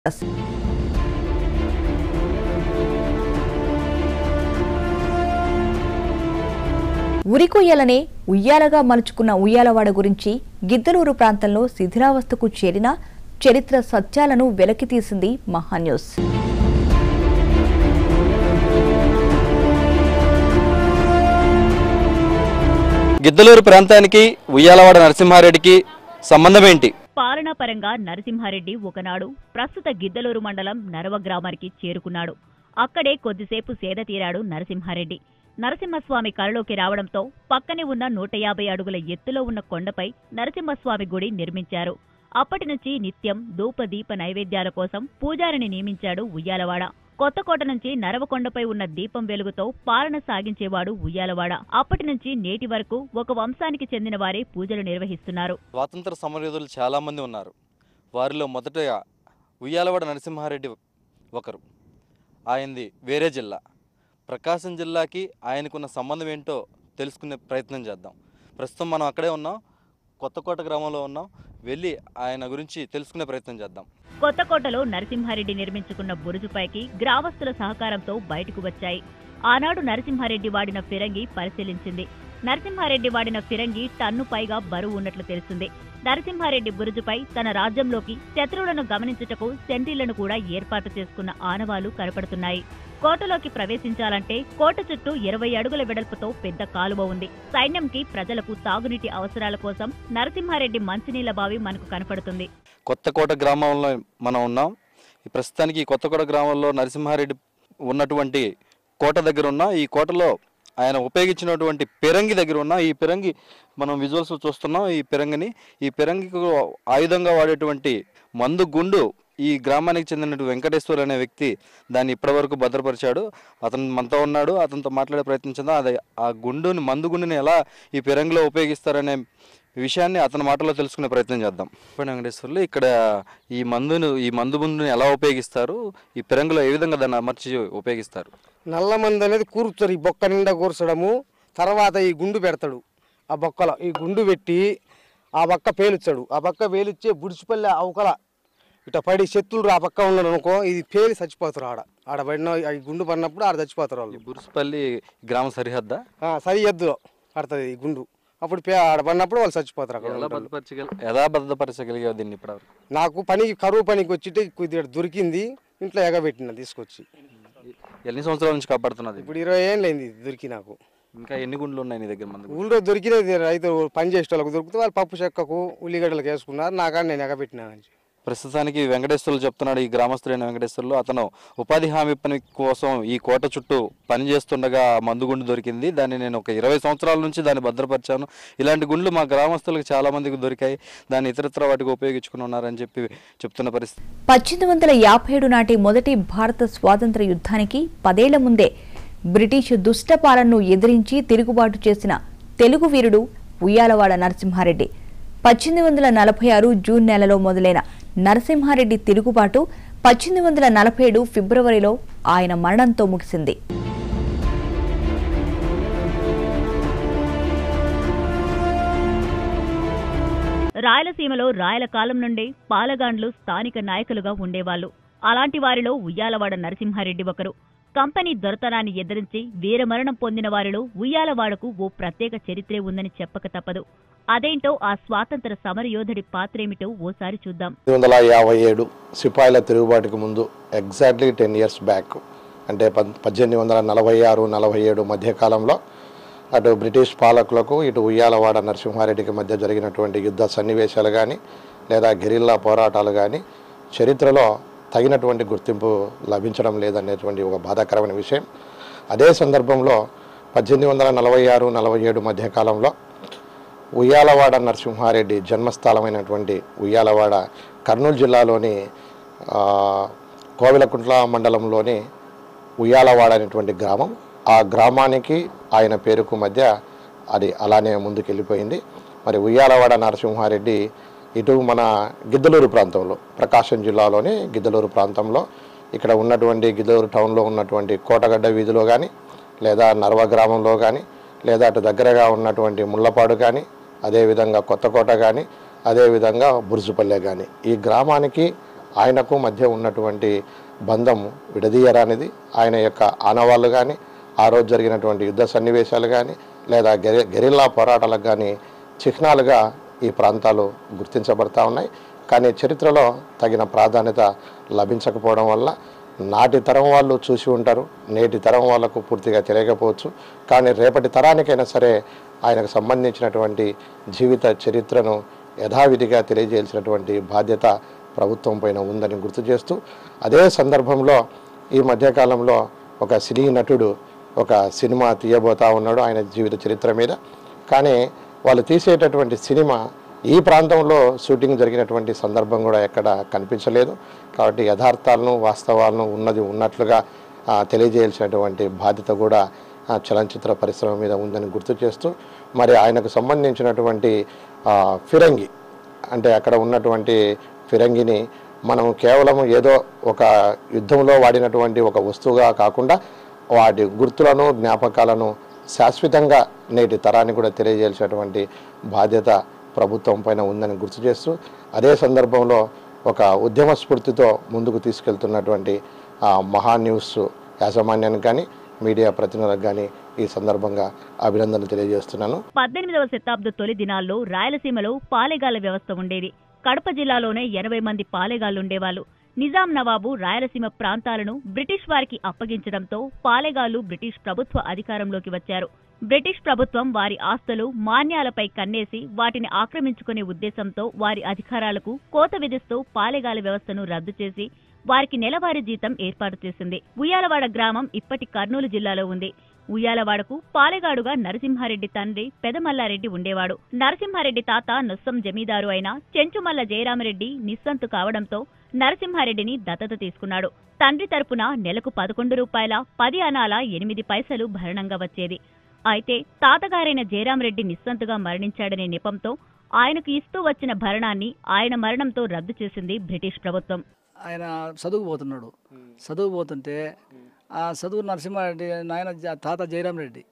ఉరికొయ్యలనే ఉయ్యాలగా మలుచుకున్న ఉయ్యాలవాడ గురించి గిద్దలూరు ప్రాంతంలో శిథిలావస్థకు చేరిన చరిత్ర సత్యాలను వెలకితీసింది మహాన్యూస్ గిద్దలూరు ప్రాంతానికి ఉయ్యాలవాడ నరసింహారెడ్డికి సంబంధం ఏంటి పాలనాపరంగా నరసింహారెడ్డి ఒకనాడు ప్రస్తుత గిద్దలూరు మండలం నరవ గ్రామానికి చేరుకున్నాడు అక్కడే కొద్దిసేపు సేద తీరాడు నరసింహారెడ్డి నరసింహస్వామి కలలోకి రావడంతో పక్కనే ఉన్న నూట యాభై అడుగుల ఎత్తులో ఉన్న కొండపై నరసింహస్వామి గుడి నిర్మించారు అప్పటి నుంచి నిత్యం ధూప దీప నైవేద్యాల కోసం పూజారిని నియమించాడు ఉయ్యాలవాడ కొత్తకోట నుంచి నరవకొండపై ఉన్న దీపం వెలుగుతో పాలన సాగించేవాడు ఉయ్యాలవాడ అప్పటి నుంచి నేటి వరకు ఒక వంశానికి చెందిన వారే పూజలు నిర్వహిస్తున్నారు స్వాతంత్ర సమరయోధులు చాలామంది ఉన్నారు వారిలో మొదటగా ఉయ్యాలవాడ నరసింహారెడ్డి ఒకరు ఆయనది వేరే జిల్లా ప్రకాశం జిల్లాకి ఆయనకున్న సంబంధం ఏంటో తెలుసుకునే ప్రయత్నం చేద్దాం ప్రస్తుతం మనం అక్కడే ఉన్నాం కొత్తకోట గ్రామంలో ఉన్నాం వెళ్ళి ఆయన గురించి తెలుసుకునే ప్రయత్నం చేద్దాం కొత్తకోటలో నరసింహారెడ్డి నిర్మించుకున్న బురుజుపైకి గ్రామస్తుల సహకారంతో బయటకు వచ్చాయి ఆనాడు నరసింహారెడ్డి వాడిన ఫిరంగి పరిశీలించింది నరసింహారెడ్డి వాడిన ఫిరంగి టన్ను పైగా బరువు ఉన్నట్లు తెలిసింది నరసింహారెడ్డి బురుజుపై తన రాజ్యంలోకి శత్రువులను గమనించుటకు సెంట్రీలను కూడా ఏర్పాటు చేసుకున్న ఆనవాలు కనపడుతున్నాయి కోటలోకి ప్రవేశించాలంటే కోట చుట్టూ ఇరవై అడుగుల వెడల్పుతో పెద్ద కాలువ ఉంది సైన్యంకి ప్రజలకు తాగునీటి అవసరాల కోసం నరసింహారెడ్డి మంచినీళ్ల బావి మనకు కనపడుతుంది కొత్తకోట గ్రామంలో మనం ఉన్నాం ఈ ప్రస్తుతానికి ఈ కొత్తకోట గ్రామంలో నరసింహారెడ్డి ఉన్నటువంటి కోట దగ్గర ఉన్న ఈ కోటలో ఆయన ఉపయోగించినటువంటి పెరంగి దగ్గర ఉన్న ఈ పెరంగి మనం విజువల్స్ చూస్తున్నాం ఈ పెరంగిని ఈ పెరంగికి ఆయుధంగా వాడేటువంటి మందు గుండు ఈ గ్రామానికి చెందినటువంటి వెంకటేశ్వర్ అనే వ్యక్తి దాన్ని ఇప్పటివరకు భద్రపరిచాడు అతను మనతో ఉన్నాడు అతనితో మాట్లాడే ప్రయత్నించిందా అది ఆ గుండుని మందు గుండుని ఎలా ఈ పెరంగిలో ఉపయోగిస్తారనే విషయాన్ని అతని మాటలో తెలుసుకునే ప్రయత్నం చేద్దాం చెప్పండి వెంకటేశ్వర్లు ఇక్కడ ఈ మందును ఈ మందు ముందుని ఎలా ఉపయోగిస్తారు ఈ పెరంగులో ఏ విధంగా దాన్ని అమర్చి ఉపయోగిస్తారు నల్ల మందు అనేది కూర్చుతారు ఈ బొక్క నిండా కూర్చడము తర్వాత ఈ గుండు పెడతాడు ఆ బొక్కలో ఈ గుండు పెట్టి ఆ బక్క పేలుచ్చాడు ఆ బక్క పేలిచ్చే బుడిచిపల్లి అవకల ఇట పడి శత్రులు ఆ పక్క ఉన్నాడు అనుకో ఇది పేలి చచ్చిపోతారు ఆడ ఆడ పడిన ఈ గుండు పడినప్పుడు ఆడ చచ్చిపోతారు ఈ వాళ్ళు బురుసుపల్లి గ్రామ సరిహద్దా ఆ, సరి ఎద్దులో పడుతుంది ఈ గుండు అప్పుడు పే ఆడ పడినప్పుడు వాళ్ళు చచ్చిపోతారు అక్కడ ఎలా ఉన్న వాళ్ళు. భద్రపరచగల ఎలా భద్రపరచగలిగావు దీన్ని ఇప్పటివరకు నాకు పని కరువు పనికి వచ్చితే కొద్దిగా దొరికింది ఇంట్లో ఎగబెట్టిన తీసుకొచ్చి ఎన్ని సంవత్సరాల నుంచి కాపాడుతున్నది ఇప్పుడు ఇరవై ఏళ్ళు అయింది ఇది దొరికి నాకు ఇంకా ఎన్ని గుండ్లు ఉన్నాయి నీ దగ్గర మందు ఊళ్ళో దొరికినది రైతు పని చేసే వాళ్ళకి దొరికితే వాళ్ళు పప్పు చెక్కకు ఉల్లిగడ్డలకు వేసుకున్నారు నాకాడ నేను ఎగబెట్టినాను ప్రస్తుతానికి వెంకటేశ్వర్లు చెప్తున్నాడు ఈ గ్రామస్తుడైన వెంకటేశ్వర్లు అతను ఉపాధి హామీ పని కోసం ఈ కోట చుట్టూ పని చేస్తుండగా ఆ మందు గుండు దొరికింది దాన్ని నేను ఒక ఇరవై సంవత్సరాల నుంచి దాన్ని భద్రపరిచాను ఇలాంటి గుండ్లు మా గ్రామస్తులకు చాలా మందికి దొరికాయి దాన్ని ఇతరత్ర వాటికి ఉపయోగించుకుని ఉన్నారని చెప్పి చెప్తున్న పరిస్థితి పద్దెనిమిది వందల యాభై ఏడు నాటి మొదటి భారత స్వాతంత్ర యుద్ధానికి పదేళ్ల ముందే బ్రిటిష్ దుష్ట పాలనను ఎదిరించి తిరుగుబాటు చేసిన తెలుగు వీరుడు ఉయ్యాలవాడ నరసింహారెడ్డి పద్దెనిమిది వందల నలభై ఆరు జూన్ నెలలో మొదలైన నరసింహారెడ్డి తిరుగుబాటు పద్దెనిమిది వందల నలభై ఏడు ఫిబ్రవరిలో ఆయన మరణంతో ముగిసింది రాయలసీమలో రాయల కాలం నుండే పాలగాండ్లు స్థానిక నాయకులుగా ఉండేవాళ్లు అలాంటి వారిలో ఉయ్యాలవాడ నరసింహారెడ్డి ఒకరు కంపెనీ దొరతనాన్ని ఎదిరించి వీరమరణం పొందిన వారిలో ఉయ్యాలవాడకు ఓ ప్రత్యేక చరిత్రే ఉందని చెప్పక తప్పదు అదేంటో ఆ స్వాతంత్ర సమరయోధుడి పాత్రేమిటో ఓసారి చూద్దాం పంతొమ్మిది వందల యాభై ఏడు సిపాయిల తిరుగుబాటుకు ముందు ఎగ్జాక్ట్లీ టెన్ ఇయర్స్ బ్యాక్ అంటే పద్ పద్దెనిమిది వందల నలభై ఆరు నలభై ఏడు మధ్యకాలంలో అటు బ్రిటిష్ పాలకులకు ఇటు ఉయ్యాలవాడ నరసింహారెడ్డికి మధ్య జరిగినటువంటి యుద్ధ సన్నివేశాలు కానీ లేదా గెరిల్లా పోరాటాలు కానీ చరిత్రలో తగినటువంటి గుర్తింపు లభించడం లేదనేటువంటి ఒక బాధాకరమైన విషయం అదే సందర్భంలో పద్దెనిమిది వందల నలభై ఆరు నలభై ఏడు మధ్యకాలంలో ఉయ్యాలవాడ నరసింహారెడ్డి జన్మస్థలమైనటువంటి ఉయ్యాలవాడ కర్నూలు జిల్లాలోని ఆ, కోవిలకుంట్ల మండలంలోని ఉయ్యాలవాడ అనేటువంటి గ్రామం ఆ గ్రామానికి ఆయన పేరుకు మధ్య అది అలానే ముందుకెళ్ళిపోయింది మరి ఉయ్యాలవాడ నరసింహారెడ్డి ఇటు మన గిద్దలూరు ప్రాంతంలో ప్రకాశం జిల్లాలోని గిద్దలూరు ప్రాంతంలో ఇక్కడ ఉన్నటువంటి గిద్దలూరు టౌన్లో ఉన్నటువంటి కోటగడ్డ వీధిలో కానీ లేదా నర్వ గ్రామంలో కానీ లేదా అటు దగ్గరగా ఉన్నటువంటి ముళ్ళపాడు కానీ అదేవిధంగా కొత్తకోట కానీ అదేవిధంగా బురుజుపల్లె కానీ ఈ గ్రామానికి ఆయనకు మధ్య ఉన్నటువంటి బంధం విడదీయరానిది ఆయన యొక్క ఆనవాళ్ళు కానీ ఆ రోజు జరిగినటువంటి యుద్ధ సన్నివేశాలు కానీ లేదా గెరి గెరిల్లా పోరాటాలకు కానీ చిహ్నాలుగా ఈ ప్రాంతాలు గుర్తించబడతా ఉన్నాయి కానీ చరిత్రలో తగిన ప్రాధాన్యత లభించకపోవడం వల్ల నాటి తరం వాళ్ళు చూసి ఉంటారు నేటి తరం వాళ్ళకు పూర్తిగా తెలియకపోవచ్చు కానీ రేపటి తరానికైనా సరే ఆయనకు సంబంధించినటువంటి జీవిత చరిత్రను యథావిధిగా తెలియజేయాల్సినటువంటి బాధ్యత ప్రభుత్వం పైన ఉందని గుర్తు చేస్తూ అదే సందర్భంలో ఈ మధ్యకాలంలో ఒక సినీ నటుడు ఒక సినిమా తీయబోతా ఉన్నాడు ఆయన జీవిత చరిత్ర మీద కానీ వాళ్ళు తీసేటటువంటి సినిమా ఈ ప్రాంతంలో షూటింగ్ జరిగినటువంటి సందర్భం కూడా ఎక్కడ కనిపించలేదు కాబట్టి యథార్థాలను వాస్తవాలను ఉన్నది ఉన్నట్లుగా ఆ, తెలియజేయాల్సినటువంటి బాధ్యత కూడా ఆ, చలనచిత్ర పరిశ్రమ మీద ఉందని గుర్తు చేస్తూ మరి ఆయనకు సంబంధించినటువంటి ఆ, ఫిరంగి అంటే అక్కడ ఉన్నటువంటి ఫిరంగిని మనం కేవలం ఏదో ఒక యుద్ధంలో వాడినటువంటి ఒక వస్తువుగా కాకుండా వాటి గుర్తులను జ్ఞాపకాలను శాశ్వతంగా నేటి తరాన్ని కూడా తెలియజేయాల్సినటువంటి బాధ్యత ప్రభుత్వం పైన ఉందని గుర్తు చేస్తూ అదే సందర్భంలో ఒక ఉద్యమ స్ఫూర్తితో ముందుకు తీసుకెళ్తున్నటువంటి ఆ, మహా న్యూస్ యాజమాన్యానికి కానీ మీడియా ప్రతినిధులకు కానీ ఈ సందర్భంగా అభినందనలు తెలియజేస్తున్నాను పద్దెనిమిదవ శతాబ్ద తొలి దినాల్లో రాయలసీమలో పాలెగాల వ్యవస్థ ఉండేది కడప జిల్లాలోనే ఎనభై మంది పాలెగాళ్లుండేవాళ్ళు నిజాం నవాబు రాయలసీమ ప్రాంతాలను బ్రిటిష్ వారికి అప్పగించడంతో పాలెగాళ్లు బ్రిటిష్ ప్రభుత్వ అధికారంలోకి వచ్చారు బ్రిటిష్ ప్రభుత్వం వారి ఆస్తులు మాన్యాలపై కన్నేసి వాటిని ఆక్రమించుకునే ఉద్దేశంతో వారి అధికారాలకు కోత విధిస్తూ పాలెగాల వ్యవస్థను రద్దు చేసి వారికి నెలవారీ జీతం ఏర్పాటు చేసింది ఉయ్యాలవాడ గ్రామం ఇప్పటి కర్నూలు జిల్లాలో ఉంది ఉయ్యాలవాడకు పాలెగాడుగా నరసింహారెడ్డి తండ్రి పెదమల్లారెడ్డి ఉండేవాడు నరసింహారెడ్డి తాత నొస్సం జమీదారు అయిన చెంచుమల్ల జయరామరెడ్డి నిస్సంతు కావడంతో నరసింహారెడ్డిని దత్తత తీసుకున్నాడు తండ్రి తరపున నెలకు పదకొండు రూపాయల పది అనాల ఎనిమిది పైసలు భరణంగా వచ్చేది అయితే తాతగారైన జయరామరెడ్డి నిస్సంతుగా మరణించాడనే నెపంతో ఆయనకు ఇస్తూ వచ్చిన భరణాన్ని ఆయన మరణంతో రద్దు చేసింది బ్రిటిష్ ప్రభుత్వం ఆయన చదువుకు పోతున్నాడు చదువు పోతుంటే ఆ చదువు నరసింహారెడ్డి నాయన జ- తాత జయరాం రెడ్డి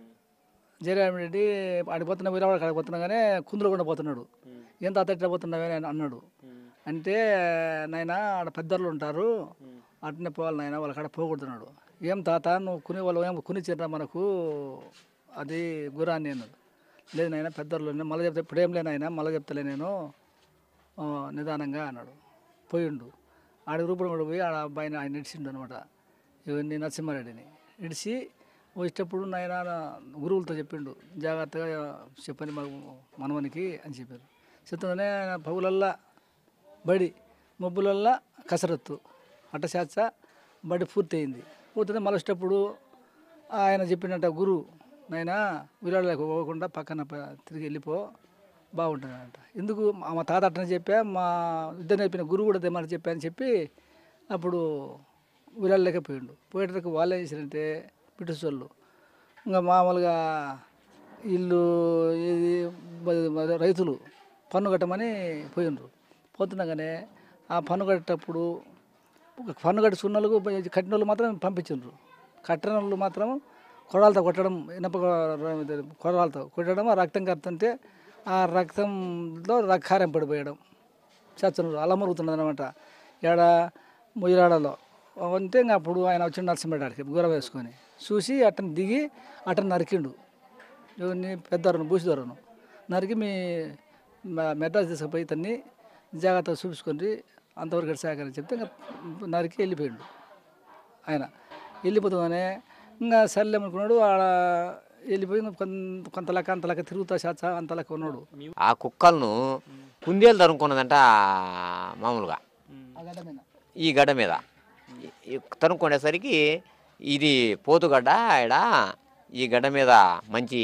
జయరాం రెడ్డి ఆడిపోతున్న వీరవాడ కాడికి పోతున్నాగానే కుందులగొండ పోతున్నాడు ఏం తాత ఎట్లా పోతున్నావే అని అన్నాడు అంటే నాయన ఆడ పెద్దలు ఉంటారు అట్నే పోవాలి నాయన వాళ్ళ కాడ పోగొడుతున్నాడు ఏం తాత నువ్వు కుని వాళ్ళు ఏం కునిచ్చిర్రా మనకు అది గురాన్ని అన్నాడు లేదు నాయన పెద్దలు మళ్ళీ చెప్తే ఇప్పుడేం లేనాయన మళ్ళీ చెప్తలే నేను ఆ, నిదానంగా అన్నాడు పోయిండు ఆడ రూపం కూడా పోయి ఆడ అబ్బాయిని ఆయన ఇడిచిండు అనమాట ఇవన్నీ నరసింహారెడ్డిని ఇడిచి వచ్చేటప్పుడు నాయన గురువులతో చెప్పిండు జాగ్రత్తగా చెప్పని మాకు మనవనికి అని చెప్పారు చెప్తుందనే పగులల్లా బడి మబ్బులల్లా కసరత్తు అట్టశాస్త్ర బడి పూర్తయింది పూర్తయితే మళ్ళీ వచ్చేటప్పుడు ఆయన చెప్పినట్ట గురువు నాయన విరాళకు పోకుండా పక్కన ప- తిరిగి వెళ్ళిపో బాగుంటుందంట ఎందుకు మా మా తాత అట్టనే చెప్పా మా ఇద్దరు నేర్పిన గురువు కూడా తెమ్మని చెప్పా అని చెప్పి అప్పుడు విరాళ్ళకే పోయిండు పోయేటప్పుడు వాళ్ళు ఏం చేశారంటే బ్రిటిష్ వాళ్ళు ఇంకా మామూలుగా ఇల్లు ఇది బ- బ- రైతులు పన్ను కట్టమని పోయిండ్రు పోతుండగానే ఆ పన్ను కట్టేటప్పుడు ఒక పన్ను కట్టుకున్న వాళ్ళకు కట్టిన వాళ్ళు మాత్రం పంపించిండ్రు కట్టిన వాళ్ళు మాత్రం కొడాలతో కొట్టడం ఇనప కొడాలతో కొట్టడం ఆ రక్తం కడుతుంటే ఆ రక్తంలో రక్కారం పడిపోయడం చేస్తున్నారు అలా మరుగుతున్నది అనమాట ఏడ ముయ్యరాడలో అంటే ఇంకా అప్పుడు ఆయన వచ్చి నరసింహడాడికి గూర వేసుకొని చూసి అట్టని దిగి అట్టని నరికిండు ఎవరిని పెద్దరను బూసిదొరను నరికి మీ మ- మెడ్రాస్ తీసుకుపోయి ఇతన్ని జాగ్రత్తగా చూపించుకొని అంతవరకు సాగని చెప్తే ఇంకా నరికి వెళ్ళిపోయిండు ఆయన వెళ్ళిపోతుందనే ఇంకా సర్లే అనుకున్నాడు ఆడ వెళ్ళిపోయి ఇంకా కొంత కొంతలక అంతలక తిరుగుతా శాచ అంతలక ఉన్నాడు ఆ కుక్కలను కుందేలు తరుముకున్నదంట మామూలుగా ఈ గడ్డ మీద ఈ- ఈ తరుముకునేసరికి ఇది పోతుగడ్డ ఆడ ఈ గడ్డ మీద మంచి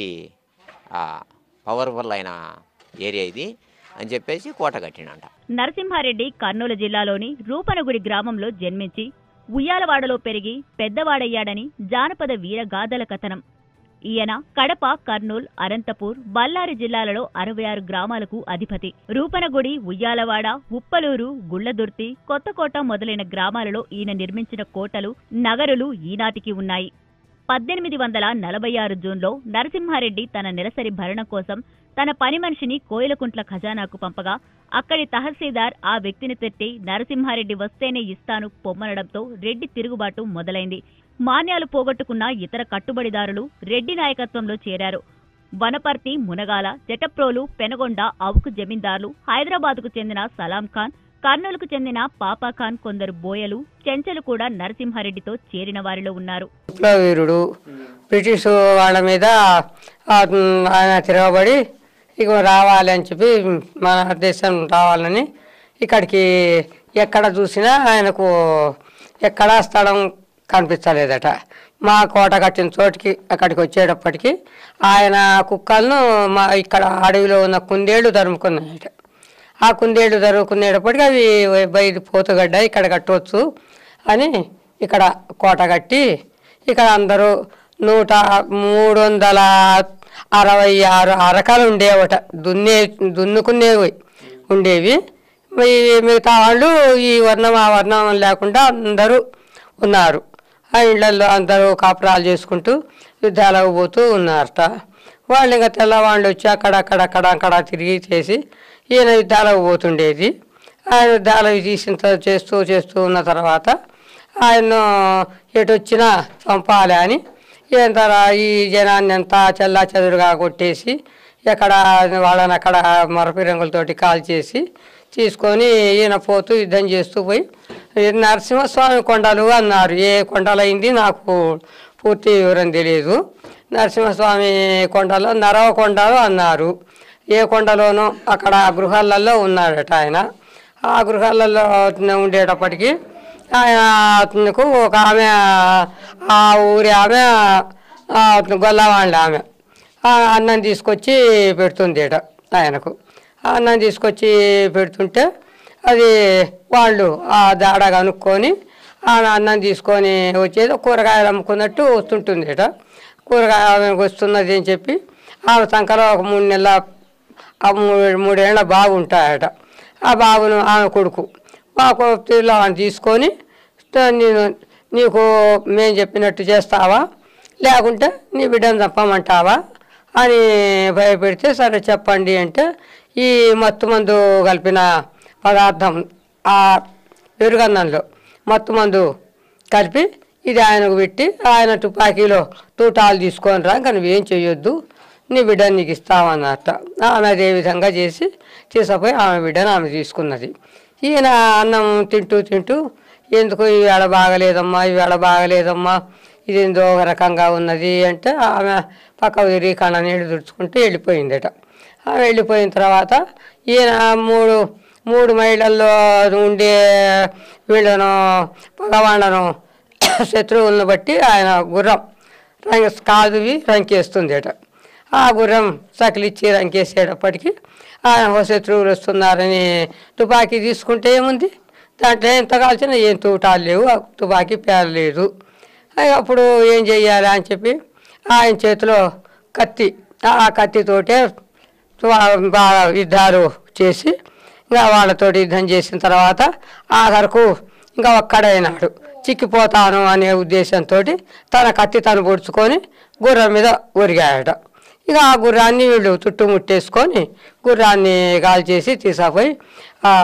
పవర్ఫుల్ అయిన ఏరియా ఇది అని చెప్పేసి కోట కట్టిండంట నరసింహారెడ్డి కర్నూలు జిల్లాలోని రూపనగుడి గ్రామంలో జన్మించి ఉయ్యాలవాడలో పెరిగి పెద్దవాడయ్యాడని జానపద వీరగాథల కథనం ఈయన కడప కర్నూల్ అనంతపూర్ బళ్ళారి జిల్లాలలో అరవై ఆరు గ్రామాలకు అధిపతి రూపనగుడి ఉయ్యాలవాడ ఉప్పలూరు గుళ్లదుర్తి కొత్తకోట మొదలైన గ్రామాలలో ఈయన నిర్మించిన కోటలు నగరులు ఈనాటికి ఉన్నాయి పద్దెనిమిది వందల నలభై ఆరు జూన్లో నరసింహారెడ్డి తన నెలసరి భరణం కోసం తన పని మనిషిని కోయిలకుంట్ల ఖజానాకు పంపగా అక్కడి తహసీల్దార్ ఆ వ్యక్తిని తిట్టి నరసింహారెడ్డి వస్తేనే ఇస్తాను పొమ్మనడంతో రెడ్డి తిరుగుబాటు మొదలైంది మాన్యాలు పోగొట్టుకున్న ఇతర కట్టుబడిదారులు రెడ్డి నాయకత్వంలో చేరారు వనపర్తి మునగాల జటప్రోలు పెనగొండ అవుకు జమీందార్లు హైదరాబాద్కు చెందిన సలాం ఖాన్ కర్నూలుకు చెందిన పాపాఖాన్ కొందరు బోయలు చెంచలు కూడా నరసింహారెడ్డితో చేరిన వారిలో ఉన్నారు విప్లవీరుడు బ్రిటిష్ వాళ్ళ మీద ఆ, ఆయన తిరగబడి ఇక రావాలి అని చెప్పి మన దేశం రావాలని ఇక్కడికి ఎక్కడ చూసినా ఆయనకు ఎక్కడా స్థలం కనిపించలేదట మా కోట కట్టిన చోటికి అక్కడికి వచ్చేటప్పటికి ఆయన కుక్కలను మా ఇక్కడ అడవిలో ఉన్న కుందేళ్ళు తరుముకున్నాయట ఆ కుందేళ్ళు తరుముకునేటప్పటికి అవి బయట పోతుగడ్డ ఇక్కడ కట్టవచ్చు అని ఇక్కడ కోట కట్టి ఇక్కడ అందరూ నూట మూడు వందల అరవై ఆరు అరకాలు ఉండేవట దున్నే దున్నుకునేవి ఉండేవి మీ- మిగతా వాళ్ళు ఈ వర్ణం ఆ వర్ణం లేకుండా అందరూ ఉన్నారు ఆ ఇళ్లలో అందరూ కాపురాలు చేసుకుంటూ యుద్ధాలకు పోతూ ఉన్నారట వాళ్ళు ఇంకా తెల్లవాళ్ళు వచ్చి అక్కడ అక్కడ అక్కడ అక్కడ తిరిగి చేసి ఈయన యుద్ధాలకు పోతుండేది ఆ యుద్ధాలు తీసిన తర్వాత చేస్తూ చేస్తూ ఉన్న తర్వాత ఆయన ఎటు వచ్చినా చంపాలి అని ఈయన తర ఈ జనాన్ని అంతా చెల్లా చెదురుగా కొట్టేసి ఎక్కడ వాళ్ళని అక్కడ మరపి రంగులతోటి కాల్చేసి తీసుకొని ఈయన పోతూ యుద్ధం చేస్తూ పోయి ఈ నరసింహస్వామి కొండలు అన్నారు ఏ కొండలైంది నాకు పూర్తి వివరం తెలియదు నరసింహస్వామి కొండలో నరవ కొండలు అన్నారు ఏ కొండలోనో అక్కడ గృహాలలో ఉన్నాడట ఆయన ఆ గృహాలలో ఉండేటప్పటికి ఆయనకు ఒక ఆమె ఆ ఊరి ఆమె ఆ, గొల్లవాళ్ళ ఆమె ఆ అన్నం తీసుకొచ్చి పెడుతుందేట ఆయనకు ఆ అన్నం తీసుకొచ్చి పెడుతుంటే అది వాళ్ళు ఆ దాడ కనుక్కొని ఆ అన్నం తీసుకొని వచ్చేది కూరగాయలు అమ్ముకున్నట్టు వస్తుంటుందేట కూరగాయ ఆమెకు వస్తున్నది అని చెప్పి ఆమె సంకలో ఒక మూడు నెలల ఆ మూడు మూడేళ్ల బాబు ఉంటాయట ఆ బాబును ఆమె కొడుకు మా కొడుకులో ఆయన తీసుకొని నేను నీకు మేము చెప్పినట్టు చేస్తావా లేకుంటే నీ బిడ్డను చంపమంటావా అని భయపెడితే సరే చెప్పండి అంటే ఈ మత్తు మందు కలిపిన పదార్థం ఆ పెరుగన్నంలో మత్తు మందు కలిపి ఇది ఆయనకు పెట్టి ఆయన తుపాకీలో తూటాలు తీసుకొని రా ఇంకా నువ్వేం చేయొద్దు నీ బిడ్డని నీకు ఇస్తామన్నట్ట ఆమె అదే విధంగా చేసి తీసుకుపోయి ఆమె బిడ్డను ఆమె తీసుకున్నది ఈయన అన్నం తింటూ తింటూ ఎందుకు ఈవేళ బాగలేదమ్మా ఈవేళ బాగలేదమ్మా ఇది ఏందో ఒక రకంగా ఉన్నది అంటే ఆమె పక్క తిరిగి కళ్ళ నీళ్ళు తుడుచుకుంటూ వెళ్ళిపోయిందట ఆమె వెళ్ళిపోయిన తర్వాత ఈయన మూడు మూడు మైళ్ళల్లో ఉండే వీళ్ళను పగవాళ్ళను శత్రువులను బట్టి ఆయన గుర్రం రంగ కాదువి రంకేస్తుందట ఆ గుర్రం సకిలిచ్చి రంకేసేటప్పటికి ఆయన ఓ శత్రువులు వస్తున్నారని తుపాకీ తీసుకుంటే ఏముంది దాంట్లో ఎంత కాల్చినా ఏం తూటాలు లేవు ఆ తుపాకీ పేరలేదు అయ్య అప్పుడు ఏం చెయ్యాలి అని చెప్పి ఆయన చేతిలో కత్తి ఆ కత్తితోటే వా- బాగా యుద్ధాలు చేసి ఇంకా వాళ్ళతోటి యుద్ధం చేసిన తర్వాత ఆఖరకు ఇంకా ఒక్కడైనాడు చిక్కిపోతాను అనే ఉద్దేశంతో తన కత్తి తను పొడుచుకొని గుర్రం మీద ఒరిగాయట ఇక ఆ గుర్రాన్ని వీళ్ళు చుట్టుముట్టేసుకొని గుర్రాన్ని కాల్చేసి తీసుకుపోయి ఆ,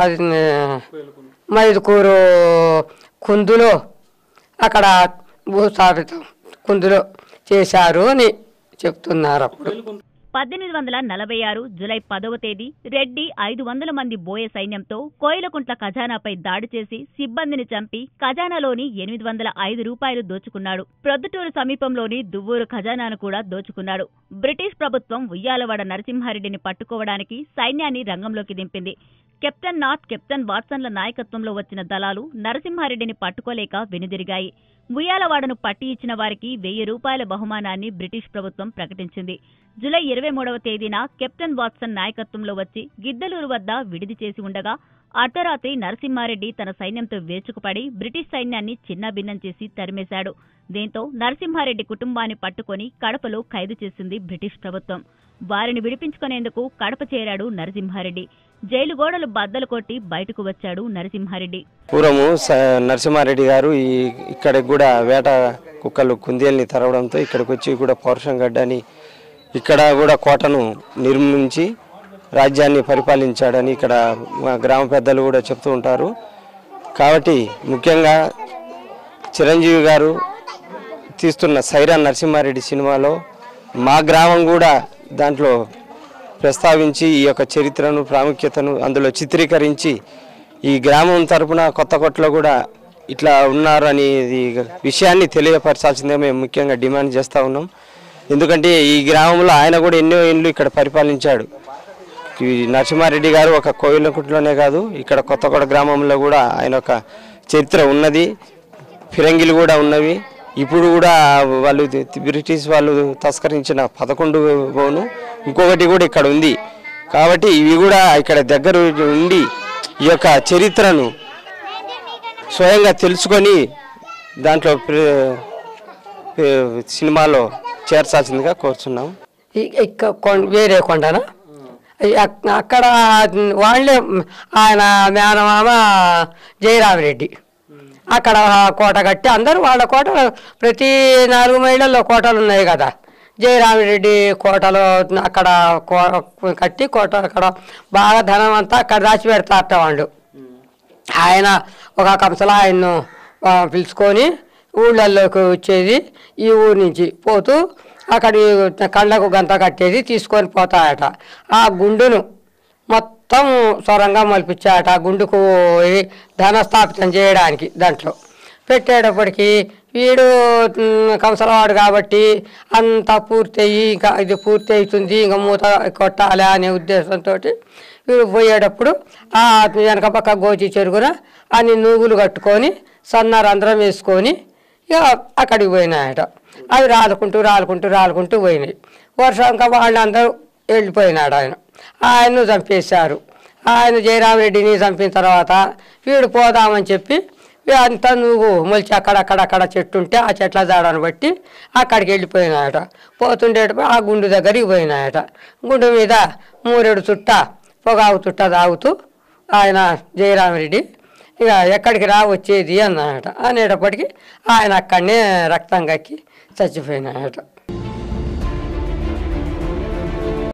మైదుకూరు కుందులో అక్కడ భూస్థాపితం కుందులో చేశారు అని చెప్తున్నారు అప్పుడు పద్దెనిమిది వందల నలభై ఆరు జులై పదవ తేదీ రెడ్డి ఐదు వందల మంది బోయ సైన్యంతో కోయిలకుంట్ల ఖజానాపై దాడి చేసి సిబ్బందిని చంపి ఖజానాలోని ఎనిమిది వందల ఐదు రూపాయలు దోచుకున్నాడు ప్రొద్దుటూరు సమీపంలోని దువ్వూరు ఖజానాను కూడా దోచుకున్నాడు బ్రిటిష్ ప్రభుత్వం ఉయ్యాలవాడ నరసింహారెడ్డిని పట్టుకోవడానికి సైన్యాన్ని రంగంలోకి దింపింది కెప్టెన్ నాథ్ కెప్టెన్ వాట్సన్ల నాయకత్వంలో వచ్చిన దళాలు నరసింహారెడ్డిని పట్టుకోలేక వెనుదిరిగాయి ఉయ్యాలవాడను పట్టి ఇచ్చిన వారికి వెయ్యి రూపాయల బహుమానాన్ని బ్రిటిష్ ప్రభుత్వం ప్రకటించింది జులై ఇరవై మూడవ తేదీన కెప్టెన్ వాట్సన్ నాయకత్వంలో వచ్చి గిద్దలూరు వద్ద విడిది చేసి ఉండగా అర్ధరాత్రి నరసింహారెడ్డి తన సైన్యంతో విరుచుకుపడి బ్రిటిష్ సైన్యాన్ని చిన్నాభిన్నం చేసి తరిమేశాడు దీంతో నరసింహారెడ్డి కుటుంబాన్ని పట్టుకొని కడపలో ఖైదు చేసింది బ్రిటిష్ ప్రభుత్వం వారిని విడిపించుకునేందుకు కడప చేరాడు నరసింహారెడ్డి జైలు గోడలు బద్దలు కొట్టి బయటకు వచ్చాడు నరసింహారెడ్డి పూర్వము స- నరసింహారెడ్డి గారు ఈ ఇక్కడికి కూడా వేట కుక్కలు కుందేల్ని తరవడంతో ఇక్కడికి వచ్చి కూడా పౌరుషం గడ్డని ఇక్కడ కూడా కోటను నిర్మించి రాజ్యాన్ని పరిపాలించాడని ఇక్కడ మా గ్రామ పెద్దలు కూడా చెప్తూ ఉంటారు కాబట్టి ముఖ్యంగా చిరంజీవి గారు తీస్తున్న సైరా నరసింహారెడ్డి సినిమాలో మా గ్రామం కూడా దాంట్లో ప్రస్తావించి ఈ యొక్క చరిత్రను ప్రాముఖ్యతను అందులో చిత్రీకరించి ఈ గ్రామం తరపున కొత్త కొట్లో కూడా ఇట్లా ఉన్నారు అనేది విషయాన్ని తెలియపరచాల్సిందే మేము ముఖ్యంగా డిమాండ్ చేస్తూ ఉన్నాం ఎందుకంటే ఈ గ్రామంలో ఆయన కూడా ఎన్నో ఏళ్ళు ఇక్కడ పరిపాలించాడు ఈ నరసింహారెడ్డి గారు ఒక కోయిలకుంటలోనే కాదు ఇక్కడ కొత్తగూడ గ్రామంలో కూడా ఆయన ఒక చరిత్ర ఉన్నది ఫిరంగిలు కూడా ఉన్నవి ఇప్పుడు కూడా వాళ్ళు బ్రిటిష్ వాళ్ళు తస్కరించిన పదకొండు బోను ఇంకొకటి కూడా ఇక్కడ ఉంది కాబట్టి ఇవి కూడా ఇక్కడ దగ్గర ఉండి ఈ యొక్క చరిత్రను స్వయంగా తెలుసుకొని దాంట్లో ప్ర- ప్ర- సినిమాలో చేర్చాల్సిందిగా కోరుచున్నాం ఇ- ఇక్క కొం- వేరే కొండనా ఈ అక్- అక్కడ వాళ్ళే ఆయన మేనమామ జయరామిరెడ్డి అక్కడ కోట కట్టి అందరూ వాళ్ళ కోట ప్రతి నాలుగు మైళ్ళల్లో కోటలు ఉన్నాయి కదా జయరామిరెడ్డి కోటలో అక్కడ కో- కట్టి కోట అక్కడ బాగా ధనం అంతా అక్కడ దాచి పెడతారట వాళ్ళు ఆయన ఒక కంసల ఆయన్ను ఆ, పిలుచుకొని ఊళ్ళల్లోకి వచ్చేది ఈ ఊరు నుంచి పోతూ అక్కడి కళ్ళకు గంత కట్టేది తీసుకొని పోతాయట ఆ గుండును మొత్తం సొరంగా మలిపించాయట ఆ గుండుకు పోయి ధనస్థాపితం చేయడానికి దాంట్లో పెట్టేటప్పటికి వీడు మ్, కంసలవాడు కాబట్టి అంతా పూర్తయి ఇంకా ఇది పూర్తి అవుతుంది ఇంకా మూత కొట్టాలి అనే ఉద్దేశంతో వీడు పోయేటప్పుడు ఆ వెనక పక్క గోచి చెరుగున అన్ని నూగులు కట్టుకొని సన్న రంధ్రం వేసుకొని ఇక అక్కడికి పోయినాయట అవి రాలుకుంటూ రాలుకుంటూ రాలుకుంటూ పోయినాయి వర్షంక వాళ్ళందరూ వెళ్ళిపోయినాడు ఆయన ఆయన్ను చంపేశారు ఆయన జయరామరెడ్డిని చంపిన తర్వాత వీడు పోదామని చెప్పి అంతా నువ్వు మొలిచి అక్కడక్కడక్కడ చెట్టు ఉంటే ఆ చెట్ల జాడను బట్టి అక్కడికి వెళ్ళిపోయినాయట పోతుండేటప్పుడు ఆ గుండు దగ్గరికి పోయినాయట గుండు మీద మూరెడు చుట్ట పొగాకు చుట్ట తాగుతూ ఆయన జయరామరెడ్డి ఇక ఎక్కడికి రా వచ్చేది అన్నాడట అనేటప్పటికి ఆయన అక్కడనే రక్తం కక్కి చచ్చిపోయినాయట